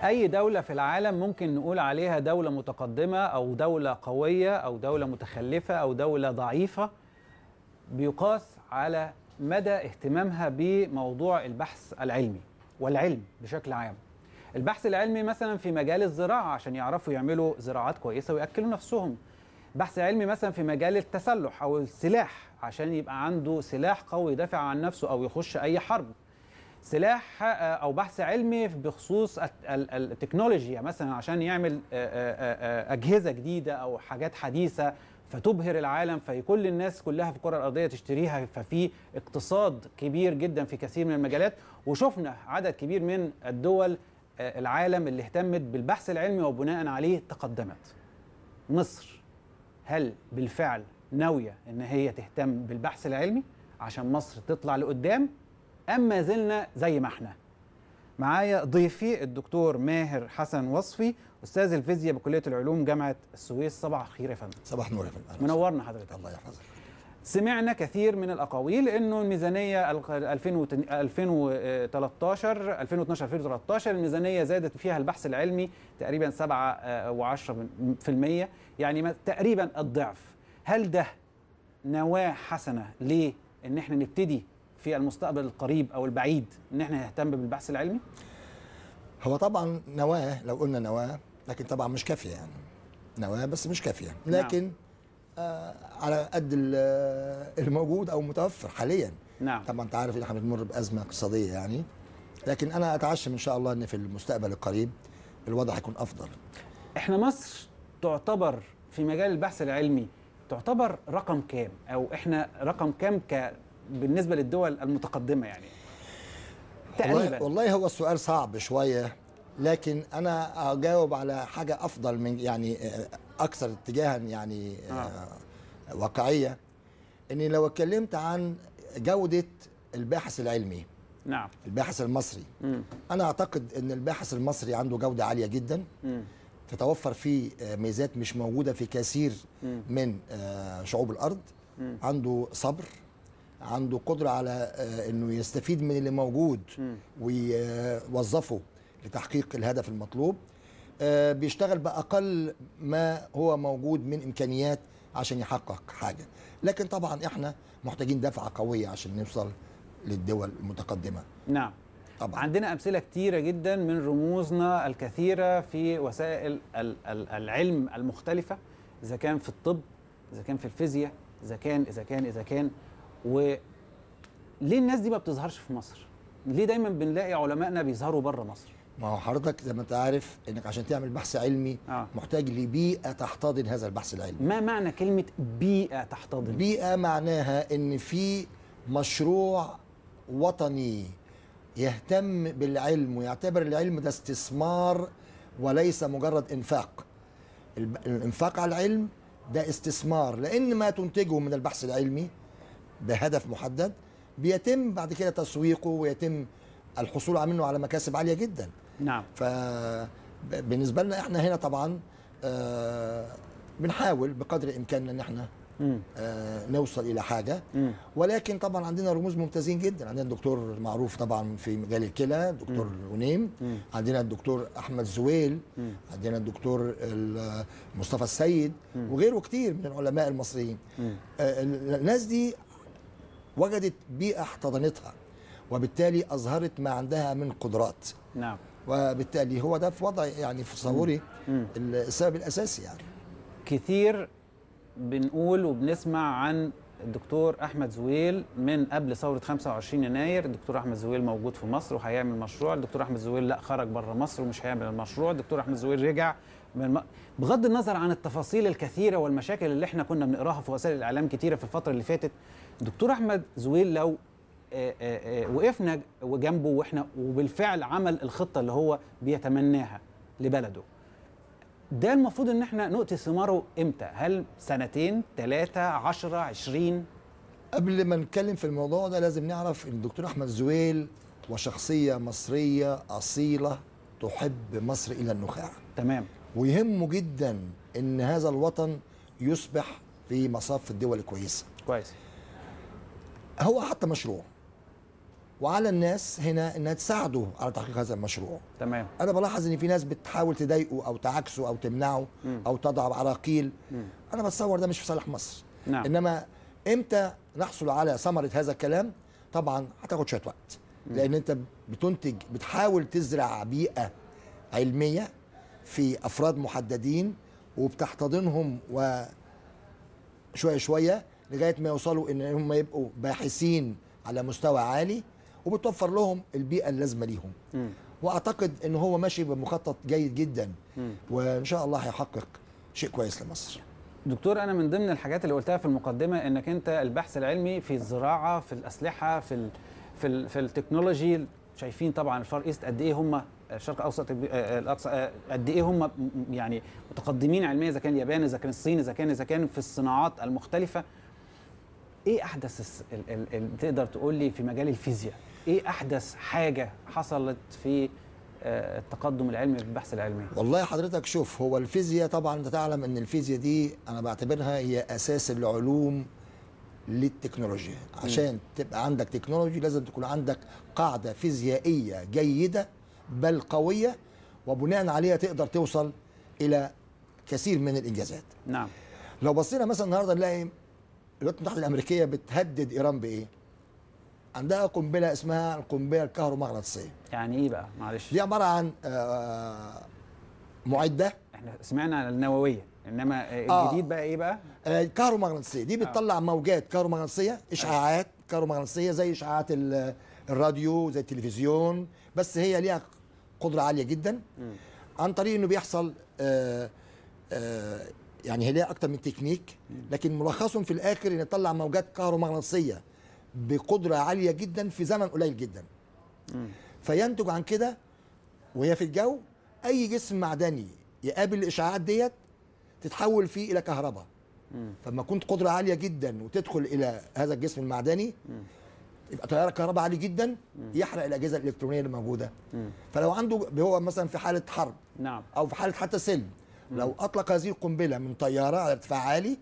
اي دوله في العالم ممكن نقول عليها دوله متقدمه او دوله قويه او دوله متخلفه او دوله ضعيفه بيقاس على مدى اهتمامها بموضوع البحث العلمي والعلم بشكل عام البحث العلمي مثلا في مجال الزراعه عشان يعرفوا يعملوا زراعات كويسه وياكلوا نفسهم بحث علمي مثلا في مجال التسلح او السلاح عشان يبقى عنده سلاح قوي يدافع عن نفسه او يخش اي حرب سلاح او بحث علمي بخصوص التكنولوجيا مثلا عشان يعمل اجهزه جديده او حاجات حديثه فتبهر العالم فكل الناس كلها في الكره الارضيه تشتريها ففي اقتصاد كبير جدا في كثير من المجالات وشفنا عدد كبير من الدول العالم اللي اهتمت بالبحث العلمي وبناء عليه تقدمت مصر هل بالفعل ناويه ان هي تهتم بالبحث العلمي عشان مصر تطلع لقدام ام ما زلنا زي ما احنا معايا ضيفي الدكتور ماهر حسن وصفي استاذ الفيزياء بكليه العلوم جامعه السويس صباح الخير يا فندم صباح النور يا فندم منورنا حضرتك الله يحفظك سمعنا كثير من الاقاويل انه الميزانيه 2013 2012 2013 الميزانيه زادت فيها البحث العلمي تقريبا 7 و10% يعني تقريبا الضعف هل ده نواه حسنه ليه ان احنا نبتدي في المستقبل القريب او البعيد ان احنا نهتم بالبحث العلمي هو طبعا نواه لو قلنا نواه لكن طبعا مش كافيه يعني نواه بس مش كافيه لكن نعم. آه على قد الموجود او متوفر حاليا نعم طبعا انت عارف ان احنا بنمر بازمه اقتصاديه يعني لكن انا اتعشم ان شاء الله ان في المستقبل القريب الوضع هيكون افضل احنا مصر تعتبر في مجال البحث العلمي تعتبر رقم كام او احنا رقم كام ك بالنسبه للدول المتقدمه يعني تقريبا والله, والله هو السؤال صعب شويه لكن انا اجاوب على حاجه افضل من يعني اكثر اتجاها يعني آه. واقعيه اني لو اتكلمت عن جوده الباحث العلمي نعم الباحث المصري م. انا اعتقد ان الباحث المصري عنده جوده عاليه جدا م. تتوفر فيه ميزات مش موجوده في كثير م. من شعوب الارض م. عنده صبر عنده قدرة على انه يستفيد من اللي موجود م. ويوظفه لتحقيق الهدف المطلوب بيشتغل بأقل ما هو موجود من إمكانيات عشان يحقق حاجة لكن طبعا احنا محتاجين دفعة قوية عشان نوصل للدول المتقدمة نعم طبعا عندنا أمثلة كتيرة جدا من رموزنا الكثيرة في وسائل العلم المختلفة إذا كان في الطب إذا كان في الفيزياء إذا كان إذا كان إذا كان وليه الناس دي ما بتظهرش في مصر؟ ليه دايما بنلاقي علمائنا بيظهروا بره مصر؟ ما هو حضرتك زي ما انت عارف انك عشان تعمل بحث علمي آه. محتاج لبيئه تحتضن هذا البحث العلمي ما معنى كلمه بيئه تحتضن؟ بيئه معناها ان في مشروع وطني يهتم بالعلم ويعتبر العلم ده استثمار وليس مجرد انفاق الانفاق على العلم ده استثمار لان ما تنتجه من البحث العلمي بهدف محدد بيتم بعد كده تسويقه ويتم الحصول منه على مكاسب عاليه جدا نعم فبالنسبه لنا احنا هنا طبعا آه بنحاول بقدر الامكان ان احنا آه نوصل الى حاجه م. ولكن طبعا عندنا رموز ممتازين جدا عندنا الدكتور معروف طبعا في مجال الكلى الدكتور غنيم عندنا الدكتور احمد زويل م. عندنا الدكتور مصطفى السيد م. وغيره كتير من العلماء المصريين آه الناس دي وجدت بيئه احتضنتها وبالتالي اظهرت ما عندها من قدرات نعم وبالتالي هو ده في وضع يعني في تصوري السبب الاساسي يعني كثير بنقول وبنسمع عن الدكتور احمد زويل من قبل ثوره 25 يناير الدكتور احمد زويل موجود في مصر وهيعمل مشروع الدكتور احمد زويل لا خرج بره مصر ومش هيعمل المشروع الدكتور احمد زويل رجع من الم... بغض النظر عن التفاصيل الكثيره والمشاكل اللي احنا كنا بنقراها في وسائل الاعلام كثيره في الفتره اللي فاتت الدكتور احمد زويل لو آآ آآ وقفنا جنبه واحنا وبالفعل عمل الخطه اللي هو بيتمناها لبلده ده المفروض ان احنا نؤتي ثماره امتى هل سنتين ثلاثة عشرة عشرين قبل ما نتكلم في الموضوع ده لازم نعرف ان الدكتور احمد زويل وشخصيه مصريه اصيله تحب مصر الى النخاع تمام ويهمه جدا ان هذا الوطن يصبح في مصاف الدول الكويسه كويس هو حتى مشروع وعلى الناس هنا انها تساعده على تحقيق هذا المشروع تمام انا بلاحظ ان في ناس بتحاول تضايقه او تعاكسه او تمنعه او تضع عراقيل انا بتصور ده مش في صالح مصر نعم. انما امتى نحصل على ثمره هذا الكلام طبعا هتاخد شويه وقت لان انت بتنتج بتحاول تزرع بيئه علميه في افراد محددين وبتحتضنهم و شويه شويه لغايه ما يوصلوا ان هم يبقوا باحثين على مستوى عالي وبتوفر لهم البيئه اللازمه ليهم مم. واعتقد ان هو ماشي بمخطط جيد جدا مم. وان شاء الله هيحقق شيء كويس لمصر دكتور انا من ضمن الحاجات اللي قلتها في المقدمه انك انت البحث العلمي في الزراعه في الاسلحه في ال في ال في التكنولوجي شايفين طبعا الفار ايست قد ايه هم الشرق الاوسط آه، الاقصى آه، قد ايه هم م- يعني متقدمين علميا اذا كان اليابان اذا كان الصين اذا كان اذا كان في الصناعات المختلفه ايه احدث الس- ال ال ال تقدر تقول لي في مجال الفيزياء ايه احدث حاجه حصلت في آه، التقدم العلمي في البحث العلمي والله حضرتك شوف هو الفيزياء طبعا انت تعلم ان الفيزياء دي انا بعتبرها هي اساس العلوم للتكنولوجيا عشان تبقى عندك تكنولوجي لازم تكون عندك قاعده فيزيائيه جيده بل قويه وبناء عليها تقدر توصل الى كثير من الانجازات نعم لو بصينا مثلا النهارده نلاقي الولايات المتحده الامريكيه بتهدد ايران بايه عندها قنبله اسمها القنبله الكهرومغناطيسيه يعني ايه بقى معلش دي عباره عن آه، معده احنا سمعنا عن النوويه انما آه. الجديد بقى ايه بقى آه، كهرومغناطيسيه دي بتطلع موجات كهرومغناطيسيه اشعاعات كهرومغناطيسيه زي اشعاعات ال- الراديو زي التلفزيون بس هي ليها قدره عاليه جدا عن طريق انه بيحصل آه، آه، يعني هي ليها اكتر من تكنيك لكن ملخصهم في الاخر ان يطلع موجات كهرومغناطيسيه بقدره عاليه جدا في زمن قليل جدا فينتج عن كده وهي في الجو اي جسم معدني يقابل الاشعاعات ديت تتحول فيه الى كهرباء فلما كنت قدره عاليه جدا وتدخل الى هذا الجسم المعدني يبقى تيار كهرباء عالي جدا يحرق الاجهزه الالكترونيه اللي موجوده فلو عنده هو مثلا في حاله حرب نعم او في حاله حتى سلم لو اطلق هذه القنبله من طياره على ارتفاع عالي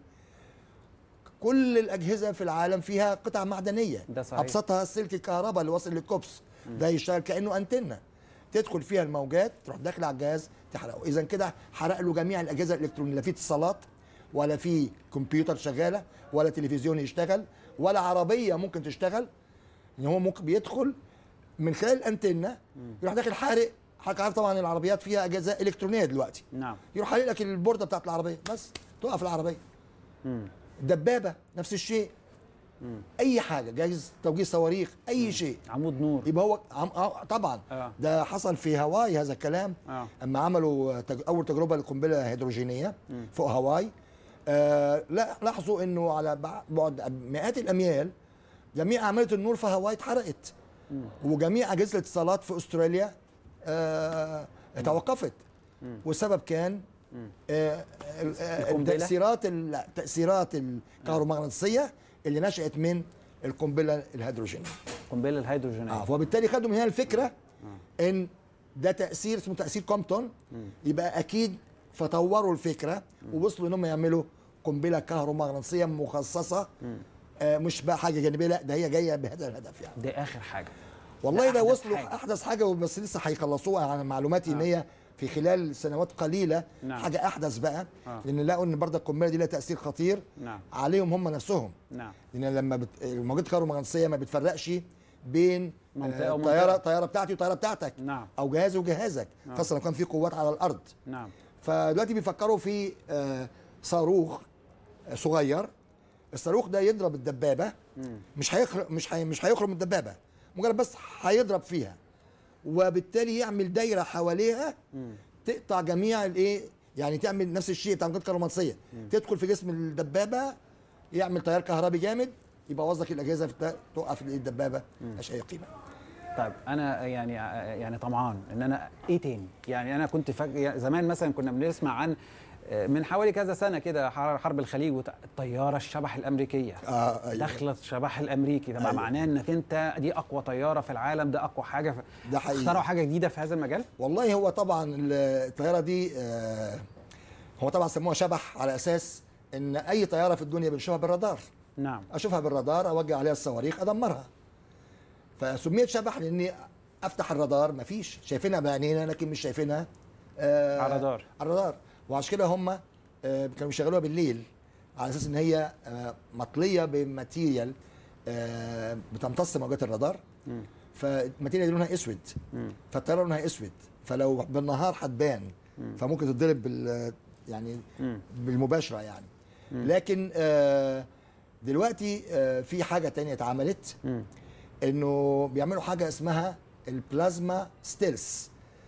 كل الاجهزه في العالم فيها قطع معدنيه ده صحيح. ابسطها سلك الكهرباء اللي واصل للكوبس ده يشتغل كانه انتنه تدخل فيها الموجات تروح داخله على الجهاز تحرقه اذا كده حرق له جميع الاجهزه الالكترونيه لا في اتصالات ولا في كمبيوتر شغاله ولا تلفزيون يشتغل ولا عربيه ممكن تشتغل ان هو ممكن بيدخل من خلال الانتنه يروح داخل حارق حضرتك عارف طبعا العربيات فيها اجهزه الكترونيه دلوقتي نعم يروح حارق لك البورده بتاعت العربيه بس تقف العربيه مم. دبابه نفس الشيء اي حاجه جايز توجيه صواريخ اي شيء عمود نور يبقى هو عم آه طبعا آه. ده حصل في هاواي هذا الكلام آه. اما عملوا تج... اول تجربه للقنبله الهيدروجينيه فوق هاواي آه لا لاحظوا انه على بع- بعد مئات الاميال جميع اعمده النور في هاواي اتحرقت وجميع اجهزه الاتصالات في استراليا آه توقفت والسبب كان آه ال- آه، القنبلة؟ التاثيرات ال- لا، التاثيرات الكهرومغناطيسيه اللي نشات من القنبله الهيدروجينيه قنبله الهيدروجينيه اه وبالتالي خدوا من هنا الفكره ان ده تاثير اسمه تاثير كومبتون يبقى اكيد فطوروا الفكره ووصلوا ان هم يعملوا قنبله كهرومغناطيسيه مخصصه آه مش بقى حاجه جانبيه لا ده هي جايه بهذا الهدف يعني دي اخر حاجه والله ده أحدث وصلوا حاجة. احدث حاجه بس لسه هيخلصوها على معلوماتي ان هي في خلال سنوات قليله نعم. حاجه احدث بقى آه. لان لقوا ان برضه القنبله دي لها تاثير خطير نعم عليهم هم نفسهم نعم لان لما بت... الموجات الكهرومغناطيسيه ما بتفرقش بين منطقة آه، ومنطقة. طياره طياره بتاعتي وطياره بتاعتك نعم. او جهازي وجهازك خاصه لو كان في قوات على الارض نعم فدلوقتي بيفكروا في آه، صاروخ آه، صغير الصاروخ ده يضرب الدبابه مش هيخرج مش هي مش هيخرج من الدبابه مجرد بس هيضرب فيها وبالتالي يعمل دايره حواليها تقطع جميع الايه يعني تعمل نفس الشيء بتاع الموجات الكهرومغناطيسيه تدخل في جسم الدبابه يعمل تيار كهربي جامد يبوظ لك الاجهزه في الت- توقف الإيه الدبابه مش اي قيمه طيب انا يعني يعني طمعان ان انا ايه تاني يعني انا كنت فج... زمان مثلا كنا بنسمع عن من حوالي كذا سنه كده حر- حرب الخليج وت- الطياره الشبح الامريكيه اه ايوه داخله الشبح الامريكي ده أيوة. معناه انك انت دي اقوى طياره في العالم ده اقوى حاجه في... ده حقيقي. اخترعوا حاجه جديده في هذا المجال والله هو طبعا الطياره دي آه، هو طبعا سموها شبح على اساس ان اي طياره في الدنيا بنشوفها بالرادار نعم اشوفها بالرادار اوجه عليها الصواريخ ادمرها فسميت شبح لاني افتح الرادار مفيش شايفينها بعينينا لكن مش شايفينها آه على الرادار. على الرادار وعشان كده هم آه كانوا بيشغلوها بالليل على اساس ان هي آه مطليه بماتيريال آه بتمتص موجات الرادار مم. فالماتيريال دي لونها اسود مم. فالطياره لونها اسود فلو بالنهار هتبان مم. فممكن تتضرب بال يعني مم. بالمباشره يعني مم. لكن آه دلوقتي آه في حاجه تانية اتعملت مم. انه بيعملوا حاجه اسمها البلازما ستيلز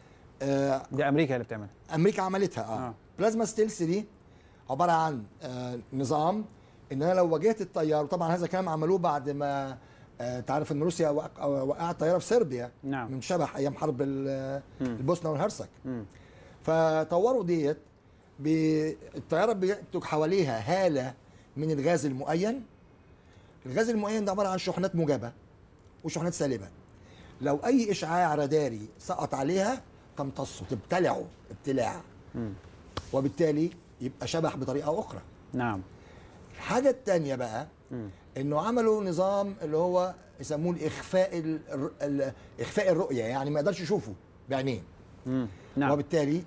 آه دي امريكا اللي بتعملها امريكا عملتها اه, آه. آه. بلازما ستيلز دي عباره عن آه نظام ان انا لو واجهت الطيار وطبعا هذا الكلام عملوه بعد ما آه تعرف ان روسيا وق- وقعت طياره في صربيا نعم من شبح ايام حرب ال- مم. البوسنه والهرسك مم. فطوروا ديت ب- الطياره بينتج حواليها هاله من الغاز المؤين الغاز المؤين ده عباره عن شحنات موجبه وشحنات سالبه لو اي اشعاع راداري سقط عليها تمتصه تبتلعه ابتلاع مم. وبالتالي يبقى شبح بطريقه اخرى نعم الحاجه الثانيه بقى مم. انه عملوا نظام اللي هو يسموه الاخفاء ال- ال- اخفاء الرؤيه يعني ما يقدرش يشوفه بعينيه مم. نعم وبالتالي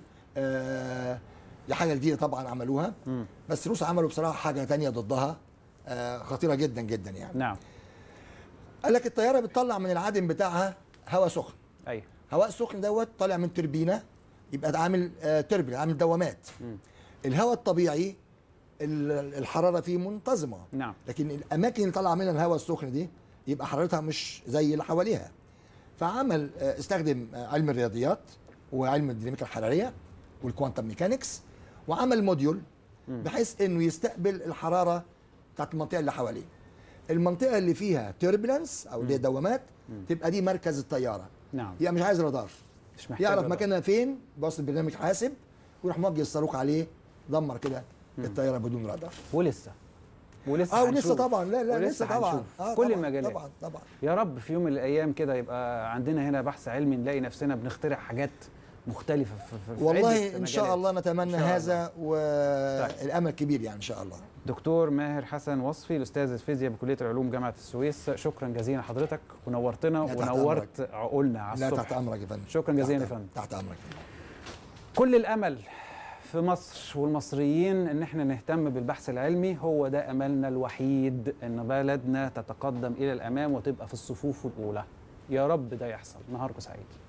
آه دي حاجه جديده طبعا عملوها مم. بس الروس عملوا بصراحه حاجه تانية ضدها آه خطيره جدا جدا يعني نعم قال لك الطياره بتطلع من العدم بتاعها هواء سخن ايوه هواء سخن دوت طالع من تربينه يبقى عامل آه تربين عامل دوامات مم. الهواء الطبيعي ال- الحراره فيه منتظمه نعم لكن الاماكن اللي طالعه منها الهواء السخن دي يبقى حرارتها مش زي اللي حواليها فعمل آه، استخدم آه، علم الرياضيات وعلم الديناميكا الحراريه والكوانتم ميكانكس وعمل موديول مم. بحيث انه يستقبل الحراره بتاعت المنطقه اللي حواليه المنطقه اللي فيها تيربلنس او اللي هي دوامات تبقى دي مركز الطياره نعم يبقى مش عايز رادار مش محتاج يعرف رادار. مكانها فين بوصل برنامج حاسب ويروح موجه الصاروخ عليه دمر كده الطياره بدون رادار ولسه ولسه اه ولسه هنشوف. طبعا لا لا ولسه لسه طبعا هنشوف. آه كل طبعاً، المجالات طبعا طبعا يا رب في يوم من الايام كده يبقى عندنا هنا بحث علمي نلاقي نفسنا بنخترع حاجات مختلفه في, في في عدة والله ان شاء مجالات. الله نتمنى إن شاء هذا والامل كبير يعني ان شاء الله دكتور ماهر حسن وصفي الاستاذ الفيزياء بكليه العلوم جامعه السويس شكرا جزيلا حضرتك ونورتنا لا، تحت ونورت عقولنا على لا الصبح تحت امرك يا فندم شكراً جزيلاً تحت- يا فندم. تحت امرك كل الامل في مصر والمصريين ان احنا نهتم بالبحث العلمي هو ده املنا الوحيد ان بلدنا تتقدم الى الامام وتبقى في الصفوف الاولى يا رب ده يحصل نهاركم سعيد